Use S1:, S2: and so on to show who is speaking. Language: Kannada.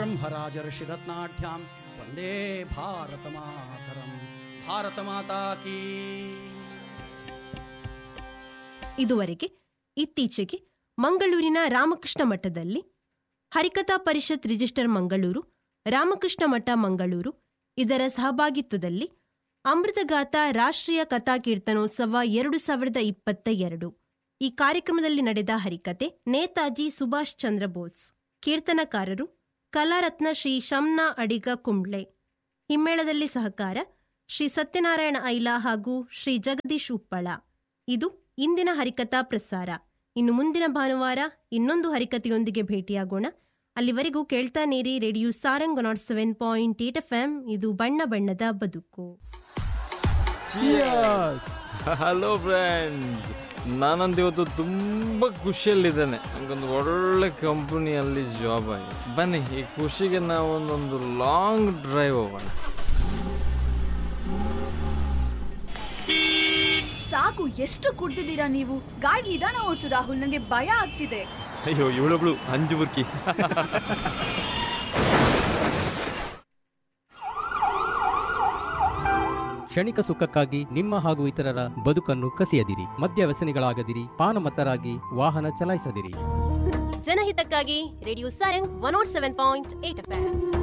S1: ಬ್ರಹ್ಮರಾಜರ್ಷಿರತ್ನಾಢ್ಯಾಂ ವಂದೇ ಭಾರತ ಮಾತರಂ ಭಾರತ ಮಾತಾ ಕೀ
S2: ಇದುವರೆಗೆ ಇತ್ತೀಚೆಗೆ ಮಂಗಳೂರಿನ ರಾಮಕೃಷ್ಣ ಮಠದಲ್ಲಿ ಹರಿಕಥಾ ಪರಿಷತ್ ರಿಜಿಸ್ಟರ್ ಮಂಗಳೂರು ರಾಮಕೃಷ್ಣ ಮಠ ಮಂಗಳೂರು ಇದರ ಸಹಭಾಗಿತ್ವದಲ್ಲಿ ಅಮೃತಗಾಥ ರಾಷ್ಟ್ರೀಯ ಕಥಾ ಕೀರ್ತನೋತ್ಸವ ಎರಡು ಸಾವಿರದ ಇಪ್ಪತ್ತ ಎರಡು ಈ ಕಾರ್ಯಕ್ರಮದಲ್ಲಿ ನಡೆದ ಹರಿಕತೆ ನೇತಾಜಿ ಸುಭಾಷ್ ಚಂದ್ರ ಬೋಸ್ ಕೀರ್ತನಕಾರರು ಕಲಾರತ್ನ ಶ್ರೀ ಶಮ್ನಾ ಅಡಿಗ ಕುಂಬ್ಳೆ ಹಿಮ್ಮೇಳದಲ್ಲಿ ಸಹಕಾರ ಶ್ರೀ ಸತ್ಯನಾರಾಯಣ ಐಲ ಹಾಗೂ ಶ್ರೀ ಜಗದೀಶ್ ಉಪ್ಪಳ ಇದು ಇಂದಿನ ಹರಿಕಥಾ ಪ್ರಸಾರ ಇನ್ನು ಮುಂದಿನ ಭಾನುವಾರ ಇನ್ನೊಂದು ಹರಿಕತೆಯೊಂದಿಗೆ ಭೇಟಿಯಾಗೋಣ ಅಲ್ಲಿವರೆಗೂ ಕೇಳ್ತಾ ನೀರಿ radio Sarang nought seven point eight F M ಇದು ಬಣ್ಣ ಬಣ್ಣದ ಬದುಕು
S3: ಹಲೋ ಫ್ರೆಂಡ್ಸ್ ನಾನಂತ ಇವತ್ತು ತುಂಬ ಖುಷಿಯಲ್ಲಿದ್ದೇನೆ ನನಗೊಂದು ಒಳ್ಳೆ ಕಂಪನಿಯಲ್ಲಿ ಜಾಬ್ ಆಗಿದೆ ಬನ್ನಿ ಈ ಖುಷಿಗೆ ನಾವೊಂದೊಂದು ಲಾಂಗ್ ಡ್ರೈವ್ ಹೋಗೋಣ
S4: ಸಾಕು ಎಷ್ಟು ಕುಡ್ದಿದ್ದೀರಾ ನೀವು ಗಾಡಿ ನಿಧಾನ ಓಡಿಸು ರಾಹುಲ್ ನನಗೆ ಭಯ ಆಗ್ತಿದೆ
S5: ಅಯ್ಯೋ ಇವಳೊಬ್ಳು ಅಂಜು ಬುರ್ಕಿ
S6: ಕ್ಷಣಿಕ ಸುಖಕ್ಕಾಗಿ ನಿಮ್ಮ ಹಾಗೂ ಇತರರ ಬದುಕನ್ನು ಕಸಿಯದಿರಿ ಮದ್ಯ ವ್ಯಸನಿಗಳಾಗದಿರಿ ಪಾನಮತ್ತರಾಗಿ ವಾಹನ ಚಲಾಯಿಸದಿರಿ
S2: ಜನಹಿತಕ್ಕಾಗಿ radio Sarang one seven point eight F M